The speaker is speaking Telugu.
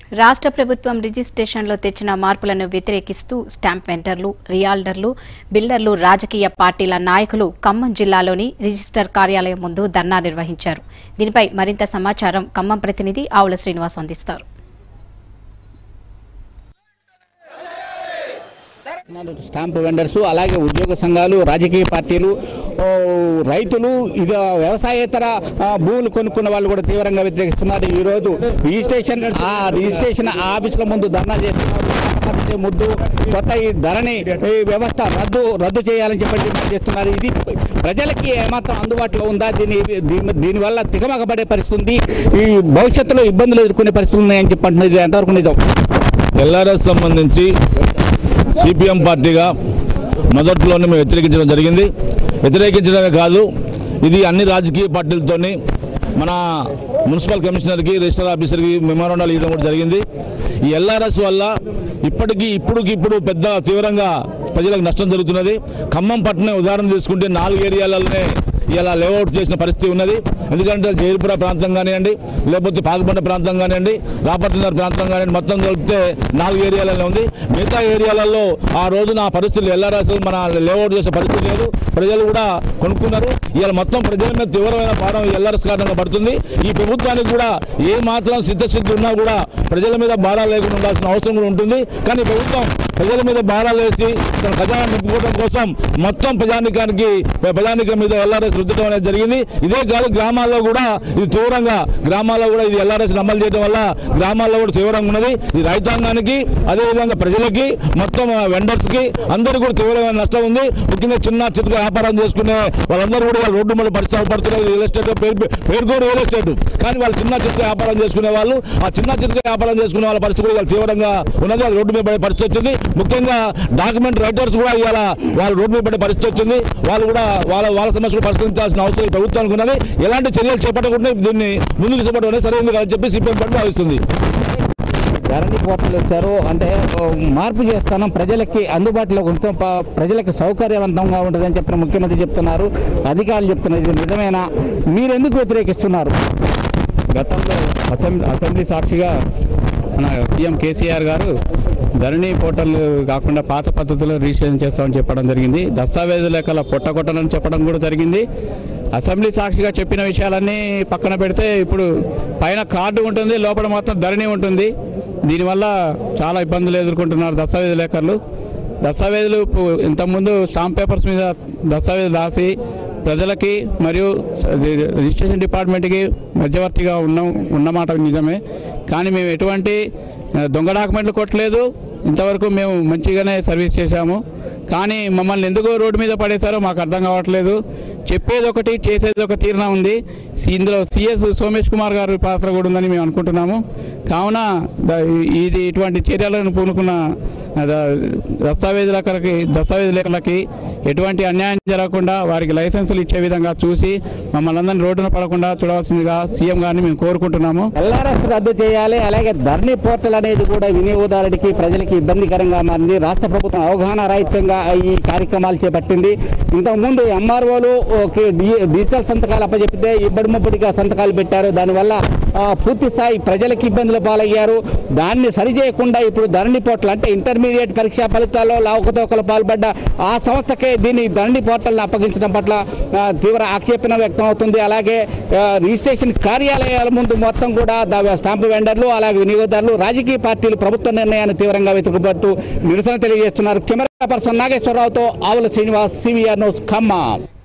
రాష్ట్ర ప్రభుత్వం రిజిస్ట్రేషన్లో తెచ్చిన మార్పులను వ్యతిరేకిస్తూ స్టాంప్ వెండర్లు రియాల్డర్లు బిల్డర్లు రాజకీయ పార్టీల నాయకులు ఖమ్మం జిల్లాలోని రిజిస్టర్ కార్యాలయం ముందు ధర్నా నిర్వహించారు దీనిపై మరింత సమాచారం ఖమ్మం ప్రతినిధి ఆవుల శ్రీనివాస్ అందిస్తారు స్టాంపు వెండర్స్ అలాగే ఉద్యోగ సంఘాలు రాజకీయ పార్టీలు ఓ, రైతులు ఇది వ్యవసాయేతర ఆ, భూములు కొనుక్కున్న వాళ్ళు కూడా తీవ్రంగా వ్యతిరేకిస్తున్నారు ఈరోజు రిజిస్ట్రేషన్ ఆ రిజిస్ట్రేషన్ ఆఫీసుల ముందు ధర్నా చేస్తున్నారు కాకపోతే ముద్దు కొత్త ఈ ధరని ఈ వ్యవస్థ రద్దు రద్దు చేయాలని చెప్పి డిమాండ్ చేస్తున్నారు ఇది ప్రజలకి ఏమాత్రం అందుబాటులో ఉందా దీని దీని దీనివల్ల తికమకబడే పరిస్థితి ఉంది ఈ భవిష్యత్తులో ఇబ్బందులు ఎదుర్కొనే పరిస్థితులు ఉన్నాయని చెప్పి అంటున్నారు ఇది ఎంతవరకు నిజం ఎల్ఆర్ఎస్ సంబంధించి సిపిఎం పార్టీగా మొదట్లోనే మేము వ్యతిరేకించడం జరిగింది వ్యతిరేకించడమే కాదు ఇది అన్ని రాజకీయ పార్టీలతోని మన మున్సిపల్ కమిషనర్కి రిజిస్టర్ ఆఫీసర్కి మెమోరాండాలు ఇవ్వడం కూడా జరిగింది ఈ ఎల్ఆర్ఎస్ వల్ల ఇప్పటికీ ఇప్పుడుకి ఇప్పుడు పెద్ద తీవ్రంగా ప్రజలకు నష్టం జరుగుతున్నది ఖమ్మం పట్టణం ఉదాహరణ తీసుకుంటే నాలుగు ఏరియాలలోనే ఇలా లేఅవుట్ చేసిన పరిస్థితి ఉన్నది ఎందుకంటే జైలుపుర ప్రాంతం కానివ్వండి లేకపోతే పాకబండ ప్రాంతం కానివ్వండి రాపర్తినగర్ ప్రాంతం కానివ్వండి మొత్తం కలిపితే నాలుగు ఏరియాలలో ఉంది మిగతా ఏరియాలలో ఆ రోజున ఆ పరిస్థితులు ఎల్ఆర్ఎస్ మన లేఅవుట్ చేసే పరిస్థితి లేదు ప్రజలు కూడా కొనుక్కున్నారు ఇవాళ మొత్తం ప్రజల మీద తీవ్రమైన భారం ఎల్ఆర్ఎస్ కారణంగా పడుతుంది ఈ ప్రభుత్వానికి కూడా ఏ మాత్రం సిద్ధశుద్ధి ఉన్నా కూడా ప్రజల మీద భారాలు లేకుండా ఉండాల్సిన అవసరం కూడా ఉంటుంది కానీ ప్రభుత్వం ప్రజల మీద భారాలు వేసి తన ఖజానా నింపుకోవడం కోసం మొత్తం ప్రజానికానికి ప్రజానికం మీద ఎల్ఆర్ఎస్ రుద్దడం అనేది జరిగింది ఇదే కాదు గ్రామాల్లో కూడా ఇది తీవ్రంగా గ్రామాల్లో కూడా ఇది ఎల్ఆర్ఎస్ అమలు చేయడం వల్ల గ్రామాల్లో కూడా తీవ్రంగా ఉన్నది ఇది రైతాంగానికి అదేవిధంగా ప్రజలకి మొత్తం వెండర్స్ కి అందరికీ కూడా తీవ్రమైన నష్టం ఉంది ముఖ్యంగా చిన్న చిత్ర వ్యాపారం చేసుకునే వాళ్ళందరూ కూడా వాళ్ళ రోడ్డు మీద పరిస్థితులు పడుతున్నారు రియల్ ఎస్టేట్ పేరు పేరుకోరు రియల్ ఎస్టేట్ కానీ వాళ్ళు చిన్న చిత్ర వ్యాపారం చేసుకునే వాళ్ళు ఆ చిన్న చిత్ర వ్యాపారం చేసుకునే వాళ్ళ పరిస్థితి కూడా ఇవాళ తీవ్రంగా ఉన్నది అది రోడ్డు మీద పడే పరిస్థితి వచ్చింది ముఖ్యంగా డాక్యుమెంట్ రైటర్స్ కూడా ఇవాళ వాళ్ళు రోడ్డు మీద పడే పరిస్థితి వచ్చింది వాళ్ళు కూడా వాళ్ళ వాళ్ళ సమస్యలు పరిష్కరించాల్సిన అవసరం ఈ ప్రభుత్వానికి ఉన్నది ఎలాంటి చర్యలు చేపట్టకుండా దీన్ని ముందుకు చేపట్టడం అనేది సరైనది కాదని చెప్పి సిపిఎం పార్టీ భావిస్తుంది ధరణి పోర్టల్ వచ్చారు అంటే ఓ, మార్పు చేస్తాను ప్రజలకి అందుబాటులో ఉంటాం ప- ప్రజలకు సౌకర్యవంతంగా ఉంటుందని చెప్పిన ముఖ్యమంత్రి చెప్తున్నారు అధికారులు చెప్తున్నారు ఇది నిజమేనా మీరు ఎందుకు వ్యతిరేకిస్తున్నారు గతంలో అసెంబ్లీ అసెంబ్లీ సాక్షిగా మన సీఎం కేసీఆర్ గారు ధరణి పోర్టల్ కాకుండా పాత పద్ధతిలో రిజిస్ట్రేషన్ చేస్తామని చెప్పడం జరిగింది దస్తావేజు లెక్కల పొట్టగొట్టాలని చెప్పడం కూడా జరిగింది అసెంబ్లీ సాక్షిగా చెప్పిన విషయాలన్నీ పక్కన పెడితే ఇప్పుడు పైన కార్డు ఉంటుంది లోపల మాత్రం ధరణి ఉంటుంది దీనివల్ల చాలా ఇబ్బందులు ఎదుర్కొంటున్నారు దస్తావేజు లేఖర్లు దస్తావేజులు పు- ఇంతకుముందు స్టాంప్ పేపర్స్ మీద దస్తావేజులు రాసి ప్రజలకి మరియు స- రి- రిజిస్ట్రేషన్ డిపార్ట్మెంట్కి మధ్యవర్తిగా ఉన్నాం ఉన్నమాట నిజమే కానీ మేము ఎటువంటి ఆ, దొంగ డాక్యుమెంట్లు కొట్టలేదు ఇంతవరకు మేము మంచిగానే సర్వీస్ చేశాము కానీ మమ్మల్ని ఎందుకు రోడ్డు మీద పడేశారో మాకు అర్థం కావట్లేదు చెప్పేది ఒకటి చేసేది ఒక తీరున ఉంది సి- ఇందులో సిఎస్ సోమేష్ కుమార్ గారి పాత్ర కూడా ఉందని మేము అనుకుంటున్నాము కావున ద- ఇది ఇటువంటి చర్యలను పూనుకున్న ఆ, ద- దస్తావేజులకి దస్తావేజు లేఖలకి ఎటువంటి అన్యాయం జరగకుండా వారికి లైసెన్సులు ఇచ్చే విధంగా చూసి మమ్మల్ని అందరినీ రోడ్డున పడకుండా చూడవలసిందిగా సీఎం గారిని మేము కోరుకుంటున్నాము ఎల్ఆర్ఎస్ రద్దు చేయాలి అలాగే ధరణి పోర్టల్ అనేది కూడా వినియోగదారుడికి ప్రజలకి ఇబ్బందికరంగా మారింది రాష్ట్ర ప్రభుత్వం అవగాహన రాహిత్యంగా ఈ కార్యక్రమాలు చేపట్టింది ఇంతకుముందు ఎంఆర్ఓలు డిజిటల్ సంతకాలు అప్పచెప్పితే ఇబ్బడి ముబ్బడిగా సంతకాలు పెట్టారు దానివల్ల ఆ, పూర్తి స్థాయి ప్రజలకు ఇబ్బందులు పాలయ్యారు దాన్ని సరిచేయకుండా ఇప్పుడు ధరణి పోర్టల్ అంటే ఇంటర్మీడియట్ పరీక్షా ఫలితాల్లో లావకతోకలు పాల్పడ్డ ఆ సంస్థకే దీన్ని ధరణి పోర్టల్ని అప్పగించడం పట్ల ఆ, తీవ్ర ఆక్షేపణ వ్యక్తం అవుతుంది అలాగే ఆ, రిజిస్ట్రేషన్ కార్యాలయాల ముందు మొత్తం కూడా ద- స్టాంపు వెండర్లు అలాగే వినియోగదారులు రాజకీయ పార్టీలు ప్రభుత్వ నిర్ణయాన్ని తీవ్రంగా వెతుకుపట్టు నిరసన తెలియజేస్తున్నారు కెమెరా పర్సన్ నాగేశ్వరరావుతో ఆవుల శ్రీనివాస్ సివిఆర్ న్యూస్ ఖమ్మం